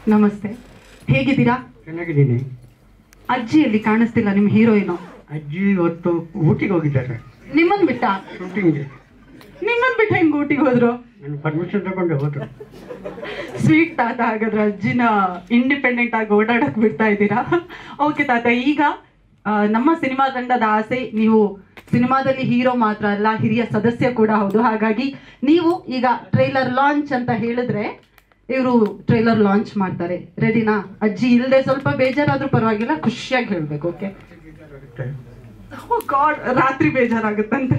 ನಮಸ್ತೆ ಹೇಗಿದ್ದೀರಾ ಚೆನ್ನಾಗಿದ್ದೀನಿ ಅಜ್ಜಿ ಎಲ್ಲಿ ಕಾಣಿಸ್ತಿಲ್ಲ ನಿಮ್ಮ ಹೀರೋಯಿನು ಅಜ್ಜಿ ಇವತ್ತು ಊಟಿಗೆ ಹೋಗಿದ್ದಾರೆ ನಿಮ್ಮನ್ ಬಿಟ್ಟ ಶೂಟಿಂಗ್ಗೆ ನಿಮ್ಮನ್ ಬಿಟ್ಟು ಹೆಂಗ್ ಊಟಿಗೆ ಹೋದ್ರು ನಾನು ಪರ್ಮಿಷನ್ ತಗೊಂಡು ಹೋದ್ರು ಸ್ವೀಟ್ ತಾತ ಹಾಗಾದ್ರೆ ಅಜ್ಜಿನ ಇಂಡಿಪೆಂಡೆಂಟ್ ಆಗಿ ಓಡಾಡಕ್ ಬಿಡ್ತಾ ಇದ್ದೀರಾ ಓಕೆ ತಾತ ಈಗ ಆ, ನಮ್ಮ ಸಿನಿಮಾ ತಂಡದ ಆಸೆ ನೀವು ಸಿನಿಮಾದಲ್ಲಿ ಹೀರೋ ಮಾತ್ರ ಅಲ್ಲ ಹಿರಿಯ ಸದಸ್ಯ ಕೂಡ ಹೌದು ಹಾಗಾಗಿ ನೀವು ಈಗ ಟ್ರೈಲರ್ ಲಾಂಚ್ ಅಂತ ಹೇಳಿದ್ರೆ ಇವರು ಟ್ರೈಲರ್ ಲಾಂಚ್ ಮಾಡ್ತಾರೆ ರೆಡಿನಾ ಅಜ್ಜಿ ಇಲ್ಲದೆ ಸ್ವಲ್ಪ ಬೇಜಾರಾದ್ರೂ ಪರವಾಗಿಲ್ಲ ಖುಷಿಯಾಗಿ ಹೇಳ್ಬೇಕು ಓಕೆ ಗಾಡ್ ರಾತ್ರಿ ಬೇಜಾರಾಗುತ್ತಂತೆ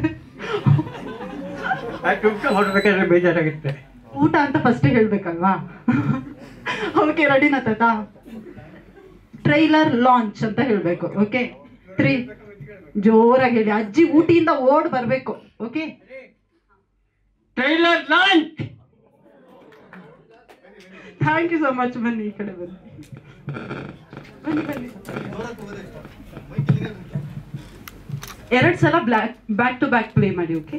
ದುಡ್ಡು ಹೊರಬೇಕಾದ್ರೆ ಬೇಜಾರಾಗುತ್ತೆ ಊಟ ಅಂತ ಫಸ್ಟ್ ಹೇಳ್ಬೇಕಲ್ವಾ ಓಕೆ ರೆಡಿನಾ ತಾತ ಟ್ರೈಲರ್ ಲಾಂಚ್ ಅಂತ ಹೇಳ್ಬೇಕು ಓಕೆ ತ್ರೀ ಜೋರಾಗಿ ಹೇಳಿ ಅಜ್ಜಿ ಊಟಿಯಿಂದ ಓಡ್ ಬರ್ಬೇಕು okay trailer launch thank you so much ಬನ್ನಿ ಈ ಕಡೆ ಬನ್ನಿ ಬನ್ನಿ ಬನ್ನಿ ಎರಡ್ ಸಲ black back to back play ಮಾಡಿ ಓಕೆ